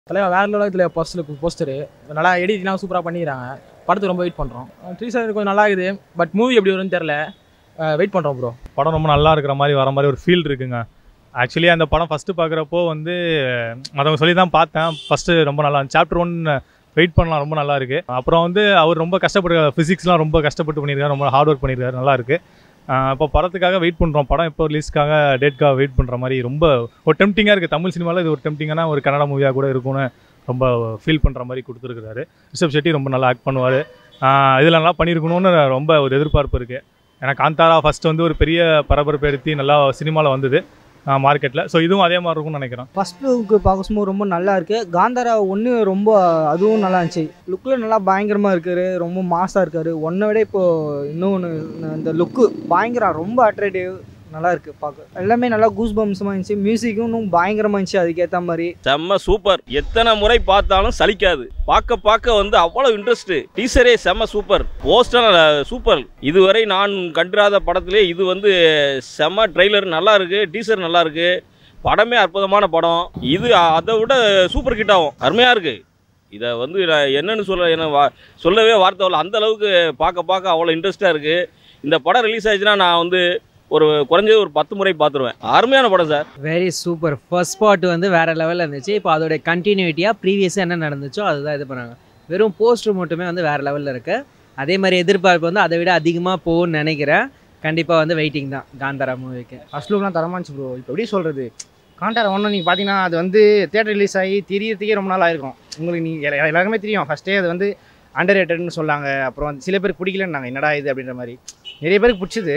தலைவர் வேற லெவலில் போஸ்டர் போஸ்டரு நல்லா எடிட்லாம் சூப்பராக பண்ணிக்கிறாங்க படத்துக்கு ரொம்ப வெயிட் பண்ணுறோம் ட்ரீசர் கொஞ்சம் நல்லா இருக்குது பட் மூவி எப்படி வரும்னு தெரில வெயிட் பண்ணுறோம் ப்ரோ படம் ரொம்ப நல்லா இருக்கிற மாதிரி வர மாதிரி ஒரு ஃபீல் இருக்குங்க ஆக்சுவலி அந்த படம் ஃபஸ்ட்டு பார்க்குறப்போ வந்து மற்றவங்க சொல்லி தான் பார்த்தேன் ஃபஸ்ட்டு ரொம்ப நல்லா சாப்டர் ஒன் வெயிட் பண்ணலாம் ரொம்ப நல்லா இருக்கு அப்புறம் வந்து அவர் ரொம்ப கஷ்டப்பட்டு ஃபிசிக்ஸ்லாம் ரொம்ப கஷ்டப்பட்டு பண்ணியிருக்காரு ரொம்ப ஹார்ட் ஒர்க் பண்ணியிருக்காரு நல்லா இருக்கு இப்போ படத்துக்காக வெயிட் பண்ணுறோம் படம் எப்போ ரிலீஸ்க்காக டேட்காக வெயிட் பண்ணுற மாதிரி ரொம்ப ஒரு டெம்டிங்காக இருக்குது தமிழ் சினிமாவில் இது ஒரு டெம்டிங்கான ஒரு கன்னட மூவியாக கூட இருக்கும்னு ரொம்ப ஃபீல் பண்ணுற மாதிரி கொடுத்துருக்காரு ரிஷப் ஷெட்டி ரொம்ப நல்லா ஆக்ட் பண்ணுவார் இதில் நல்லா பண்ணியிருக்கணும்னு ரொம்ப ஒரு எதிர்பார்ப்பு இருக்குது ஏன்னா காந்தாரா ஃபர்ஸ்ட் வந்து ஒரு பெரிய பரபரப்பு எடுத்து நல்லா சினிமாவில் வந்தது மார்க்கெட்டில் ஸோ இதுவும் அதே மாதிரி இருக்கும்னு நினைக்கிறேன் ஃபர்ஸ்ட் லுக்கு பார்க்கும்போது ரொம்ப நல்லா இருக்கு காந்தாரா ஒன்று ரொம்ப அதுவும் நல்லா இருந்துச்சு லுக்கில் நல்லா பயங்கரமாக இருக்காரு ரொம்ப மாசாக இருக்காரு ஒன்றை விட இப்போ இன்னொன்று இந்த லுக்கு பயங்கரம் ரொம்ப அட்ராக்டிவ் நல்லா இருக்கு பார்க்க எல்லாமே நல்லா கூஸ் பம்ஸமாக இருந்துச்சு மியூசிக்கும் இன்னும் பயங்கரமாக இருந்துச்சு அதுக்கேற்ற மாதிரி செம்ம சூப்பர் எத்தனை முறை பார்த்தாலும் சலிக்காது பார்க்க பார்க்க வந்து அவ்வளோ இன்ட்ரெஸ்ட் டீசரே செம்ம சூப்பர் போஸ்டர் சூப்பர் இதுவரை நான் கண்டிராத படத்திலே இது வந்து செம்ம ட்ரெய்லர் நல்லா இருக்கு டீசர் நல்லா இருக்கு படமே அற்புதமான படம் இது அதை விட சூப்பர் ஹிட் ஆகும் அருமையாக இருக்கு இதை வந்து நான் என்னன்னு சொல்ல என்ன வா சொல்லவே வார்த்தை வரல அந்த அளவுக்கு பார்க்க பார்க்க அவ்வளோ இன்ட்ரெஸ்ட்டாக இருக்குது இந்த படம் ரிலீஸ் ஆச்சுன்னா நான் வந்து ஒரு குறைஞ்சது ஒரு பத்து முறை பார்த்துருவேன் அருமையான படம் sir very super first part வந்து வேற லெவலில் இருந்துச்சு இப்போ அதோட கண்டினியூட்டியாக ப்ரீவியஸாக என்ன நடந்துச்சோ அதுதான் இது பண்ணாங்க வெறும் போஸ்டர் மட்டுமே வந்து வேற லெவலில் இருக்கு அதே மாதிரி எதிர்பார்ப்பு வந்து அதை விட அதிகமாக போகும்னு நினைக்கிறேன் கண்டிப்பாக வந்து வெயிட்டிங் தான் காந்தாரா மூவிக்கு ஃபர்ஸ்ட் லுக்லாம் தரமா இருந்துச்சு ப்ரோ இப்போ எப்படி சொல்கிறது காண்டார ஒன்று நீங்கள் பார்த்தீங்கன்னா அது வந்து தேட்டர் ரிலீஸ் ஆகி தெரியறதுக்கே ரொம்ப நாள் ஆயிருக்கும் உங்களுக்கு நீ எல்லா- எல்லாருக்குமே தெரியும் ஃபஸ்ட்டே அது வந்து அண்டர் ரேட்டட்னு சொன்னாங்க அப்புறம் வந்து சில பேர் பிடிக்கலன்னாங்க என்னடா இது அப்படின்ற மாதிரி நிறைய பேருக்கு பிடிச்சது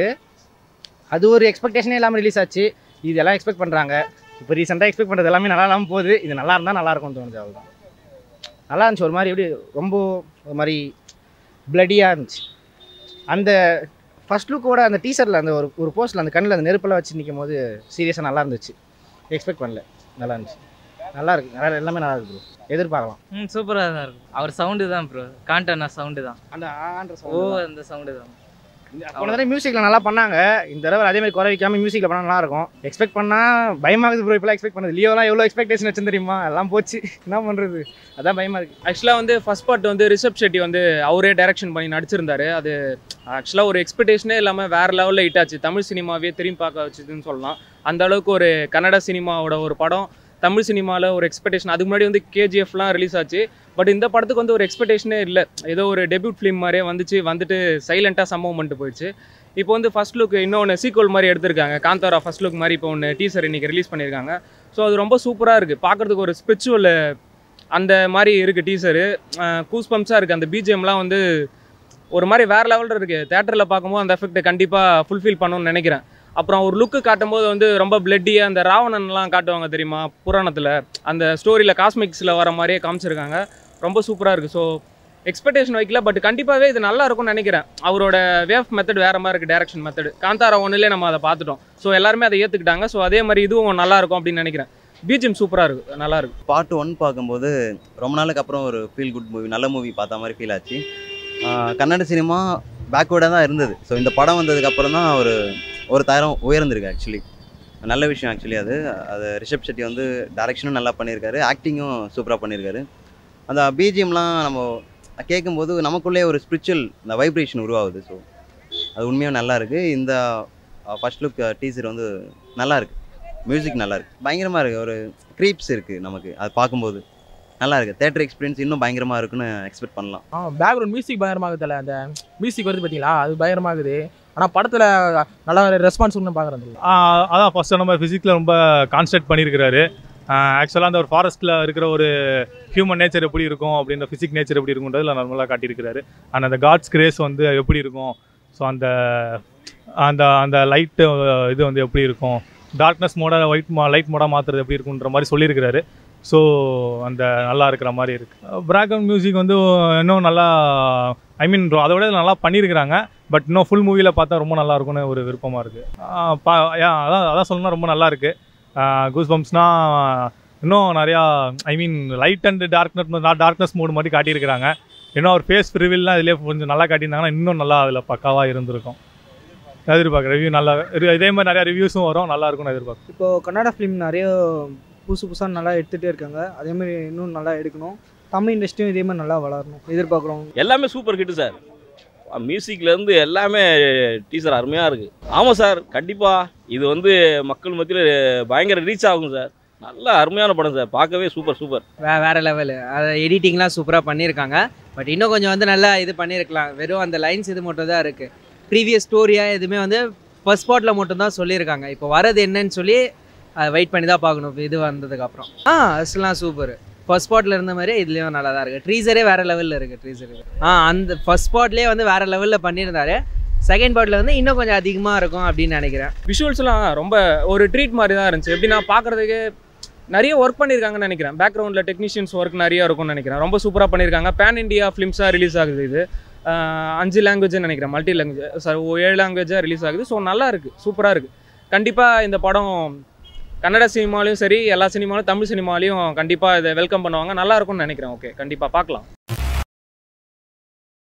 அது ஒரு எக்ஸ்பெக்டேஷனே இல்லாமல் ரிலீஸ் ஆச்சு இது எல்லாம் எக்ஸ்பெக்ட் பண்ணுறாங்க இப்போ ரீசெண்டாக எக்ஸ்பெக்ட் பண்ணுறது எல்லாமே நல்லா இல்லாமல் போகுது இது நல்லா இருந்தால் நல்லா இருக்கும்னு தோணுது அவ்வளோதான் நல்லா இருந்துச்சு ஒரு மாதிரி எப்படி ரொம்ப ஒரு மாதிரி பிளடியாக இருந்துச்சு அந்த ஃபர்ஸ்ட் லுக்கோட அந்த டீசரில் அந்த ஒரு ஒரு போஸ்ட்டில் அந்த கண்ணில் அந்த நெருப்பெல்லாம் வச்சு நிற்கும் போது சீரியஸாக நல்லா இருந்துச்சு எக்ஸ்பெக்ட் பண்ணல நல்லா இருந்துச்சு நல்லா இருக்கு நல்லா எல்லாமே நல்லா இருக்கு ப்ரோ எதிர்பார்க்கலாம் ம் சூப்பராக தான் இருக்கும் அவர் சவுண்டு தான் ப்ரோ காண்டனா சவுண்டு தான் அந்த ஆன்ற ஓ அந்த சவுண்டு தான் போன தடவை மியூசிக்கில் நல்லா பண்ணாங்க இந்த தடவை அதே மாதிரி குறை வைக்காம மியூசிக்கில் பண்ணால் நல்லா இருக்கும் எக்ஸ்பெக்ட் பண்ணால் பயமாகுது ப்ரோ இப்போலாம் எக்ஸ்பெக்ட் பண்ணது லியோலாம் எவ்வளோ எக்ஸ்பெக்டேஷன் வச்சு தெரியுமா எல்லாம் போச்சு என்ன பண்ணுறது அதான் பயமாக இருக்குது ஆக்சுவலாக வந்து ஃபர்ஸ்ட் பார்ட் வந்து ரிஷப் ஷெட்டி வந்து அவரே டைரக்ஷன் பண்ணி நடிச்சிருந்தாரு அது ஆக்சுவலாக ஒரு எக்ஸ்பெக்டேஷனே இல்லாமல் வேற லெவலில் ஹிட் ஆச்சு தமிழ் சினிமாவே திரும்பி பார்க்க வச்சுதுன்னு சொல்லலாம் அந்த அளவுக்கு ஒரு கன்னட சினிமாவோட ஒரு படம் தமிழ் சினிமாவில் ஒரு எக்ஸ்பெக்டேஷன் அதுக்கு முன்னாடி வந்து கேஜிஎஃப்லாம் ரிலீஸ் ஆச்சு பட் இந்த படத்துக்கு வந்து ஒரு எக்ஸ்பெக்டேஷனே இல்லை ஏதோ ஒரு டெபியூட் ஃபிலிம் மாதிரியே வந்துச்சு வந்துட்டு சைலண்ட்டாக சம்பவம் பண்ணிட்டு போயிடுச்சு இப்போ வந்து ஃபர்ஸ்ட் லுக் இன்னொன்று சீக்வல் மாதிரி எடுத்திருக்காங்க காந்தாரா ஃபர்ஸ்ட் லுக் மாதிரி இப்போ ஒன்று டீசர் இன்னைக்கு ரிலீஸ் பண்ணியிருக்காங்க ஸோ அது ரொம்ப சூப்பராக இருக்குது பார்க்குறதுக்கு ஒரு ஸ்பிரிச்சுவல் அந்த மாதிரி இருக்குது டீசரு கூஸ் பம்ப்ஸாக இருக்குது அந்த பிஜிஎம்லாம் வந்து ஒரு மாதிரி வேறு லெவலில் இருக்குது தேட்டரில் பார்க்கும்போது அந்த எஃபெக்ட் கண்டிப்பாக ஃபுல்ஃபில் பண்ணணும்னு நினைக்கிறேன் அப்புறம் ஒரு லுக்கு காட்டும்போது வந்து ரொம்ப பிளட்டியாக அந்த ராவணன்லாம் காட்டுவாங்க தெரியுமா புராணத்தில் அந்த ஸ்டோரியில் காஸ்மிக்ஸில் வர மாதிரியே காமிச்சிருக்காங்க ரொம்ப சூப்பராக இருக்குது ஸோ எக்ஸ்பெக்டேஷன் வைக்கல பட் கண்டிப்பாகவே இது நல்லா இருக்கும்னு நினைக்கிறேன் அவரோட வேவ் மெத்தட் வேறு மாதிரி இருக்குது டேரக்ஷன் மெத்தட் காந்தாரா ஒன்றுலேயே நம்ம அதை பார்த்துட்டோம் ஸோ எல்லாருமே அதை ஏற்றுக்கிட்டாங்க ஸோ அதே மாதிரி இதுவும் நல்லா இருக்கும் அப்படின்னு நினைக்கிறேன் பிஜிஎம் சூப்பராக இருக்குது நல்லா இருக்கு பார்ட் ஒன் பார்க்கும்போது ரொம்ப நாளுக்கு அப்புறம் ஒரு ஃபீல் குட் மூவி நல்ல மூவி பார்த்த மாதிரி ஃபீல் ஆச்சு ஆஹ் கன்னட சினிமா பேக்வேர்டாக தான் இருந்தது ஸோ இந்த படம் வந்ததுக்கப்புறம் தான் ஒரு ஒரு தரம் உயர்ந்திருக்கு ஆக்சுவலி நல்ல விஷயம் ஆக்சுவலி அது அது ரிஷப் ஷெட்டி வந்து டைரக்ஷனும் நல்லா பண்ணியிருக்காரு ஆக்டிங்கும் சூப்பராக பண்ணியிருக்காரு அந்த பிஜிஎம்லாம் நம்ம கேட்கும்போது நமக்குள்ளே ஒரு ஸ்பிரிச்சுவல் இந்த வைப்ரேஷன் உருவாகுது ஸோ அது உண்மையாக நல்லா இருக்குது இந்த ஃபர்ஸ்ட் லுக் டீசர் வந்து நல்லா இருக்கு மியூசிக் நல்லா இருக்கு பயங்கரமாக இருக்குது ஒரு க்ரீப்ஸ் இருக்குது நமக்கு அது பார்க்கும்போது நல்லா இருக்குது தேட்டர் எக்ஸ்பீரியன்ஸ் இன்னும் பயங்கரமாக இருக்குன்னு எக்ஸ்பெக்ட் பண்ணலாம் ஆ பேக்ரவுண்ட் மியூசிக் பயங்கரமாகுதுல்ல அந்த மியூசிக் வருது பார்த்தீங்களா அது பயங்கரமாகுது ஆனால் படத்தில் நல்லா ரெஸ்பான்ஸ் ஒன்று பார்க்குறது ஆஹ் அதான் ஃபர்ஸ்ட் நம்ம ஃபிசிக்ஸில் ரொம்ப கான்சன்ட்ரேட் பண்ணியிருக்கிறாரு ஆக்சுவலாக அந்த ஒரு ஃபாரஸ்ட்டில் இருக்கிற ஒரு ஹியூமன் நேச்சர் எப்படி இருக்கும் அப்படின்ற ஃபிசிக் நேச்சர் எப்படி இருக்குன்றதுல நார்மலாக காட்டியிருக்கிறாரு அண்ட் அந்த காட்ஸ் கிரேஸ் வந்து எப்படி இருக்கும் ஸோ அந்த அந்த அந்த லைட்டு இது வந்து எப்படி இருக்கும் டார்க்னஸ் மோட ஒயிட் மா லைட் மோடாக மாற்றுறது எப்படி இருக்குன்ற மாதிரி சொல்லியிருக்கிறாரு ஸோ அந்த நல்லா இருக்கிற மாதிரி இருக்குது பேக்ரவுண்ட் மியூசிக் வந்து இன்னும் நல்லா ஐ மீன் அதை விட இதுல நல்லா பண்ணியிருக்கிறாங்க பட் இன்னும் ஃபுல் மூவியில் பார்த்தா ரொம்ப நல்லா இருக்கும்னு ஒரு விருப்பமாக இருக்குது பா யா அதான் அதான் சொல்லணும்னா ரொம்ப நல்லா இருக்கு கூஸ் பம்ப்ஸ்னால் இன்னும் நிறையா I mean light and darkness darkness mood மாதிரி காட்டியிருக்கிறாங்க இன்னும் அவர் ஃபேஸ் ரிவீல்லாம் இதிலே கொஞ்சம் நல்லா காட்டியிருந்தாங்கன்னா இன்னும் நல்லா அதில் பக்காவாக இருந்திருக்கும் எதிர்பார்க்குறேன் ரிவ்யூ நல்லா இதே மாதிரி நிறையா ரிவ்யூஸும் வரும் நல்லா இருக்கும்னு எதிர்பார்க்குறேன் இப்போ கன்னட ஃபிலிம் நிறைய புதுசு புதுசாக நல்லா எடுத்துகிட்டே இருக்காங்க அதேமாதிரி இன்னும் நல்லா எடுக்கணும் தமிழ் இண்டஸ்ட்ரியும் இதே மாதிரி நல்லா வளரணும் எதிர்பார்க்குறோம் எல்லாமே சூப்பர் ஹிட்டு சார் மியூசிக்லேருந்து எல்லாமே டீசர் அருமையாக இருக்குது ஆமாம் சார் கண்டிப்பாக இது வந்து மக்கள் மத்தியில் பயங்கர ரீச் ஆகும் சார் நல்ல அருமையான படம் சார் பார்க்கவே சூப்பர் சூப்பர் வே வேறு லெவலு அதை எடிட்டிங்லாம் சூப்பராக பண்ணியிருக்காங்க பட் இன்னும் கொஞ்சம் வந்து நல்லா இது பண்ணியிருக்கலாம் வெறும் அந்த லைன்ஸ் இது மட்டும் தான் இருக்குது ப்ரீவியஸ் ஸ்டோரியாக எதுவுமே வந்து ஃபர்ஸ்ட் ஸ்பாட்டில் மட்டும்தான் சொல்லியிருக்காங்க இப்போ வரது என்னன்னு சொல்லி வெயிட் பண்ணி தான் பார்க்கணும் இப்போ இது வந்ததுக்கப்புறம் ஆ அஸ்லாம் சூப்பர் ஃபர்ஸ்ட் ஸ்பாட்டில் இருந்த மாதிரி இதுலேயும் நல்லா தான் இருக்குது ட்ரீசரே வேறு லெவலில் இருக்குது ட்ரீசர் ஆ அந்த ஃபர்ஸ்ட் ஸ்பாட்லேயே வந்து வேறு லெவலில் பண்ணியிருந்தாரு செகண்ட் பார்ட்டில் வந்து இன்னும் கொஞ்சம் அதிகமாக இருக்கும் அப்படின்னு நினைக்கிறேன் விஷுவல்ஸ்லாம் ரொம்ப ஒரு ட்ரீட் மாதிரி தான் இருந்துச்சு எப்படின்னா பார்க்குறதுக்கு நிறைய ஒர்க் பண்ணியிருக்காங்கன்னு நினைக்கிறேன் பேக்ரவுண்டில் டெக்னீஷியன்ஸ் ஒர்க் நிறைய இருக்கும்னு நினைக்கிறேன் ரொம்ப சூப்பராக பண்ணியிருக்காங்க பேன் இண்டியா ஃபிலிம்ஸாக ரிலீஸ் ஆகுது இது ஆஹ் அஞ்சு லாங்குவேஜ்னு நினைக்கிறேன் மல்டி லாங்குவேஜ் சாரி ஏழு லாங்குவேஜாக ரிலீஸ் ஆகுது ஸோ நல்லா இருக்குது சூப்பராக இருக்குது கண்டிப்பாக இந்த படம் கன்னட சினிமாலையும் சரி எல்லா சினிமாலும் தமிழ் சினிமாலையும் கண்டிப்பாக இதை வெல்கம் பண்ணுவாங்க நல்லா இருக்கும்னு நினைக்கிறேன் ஓகே கண்டிப்பாக பார்க்கலாம்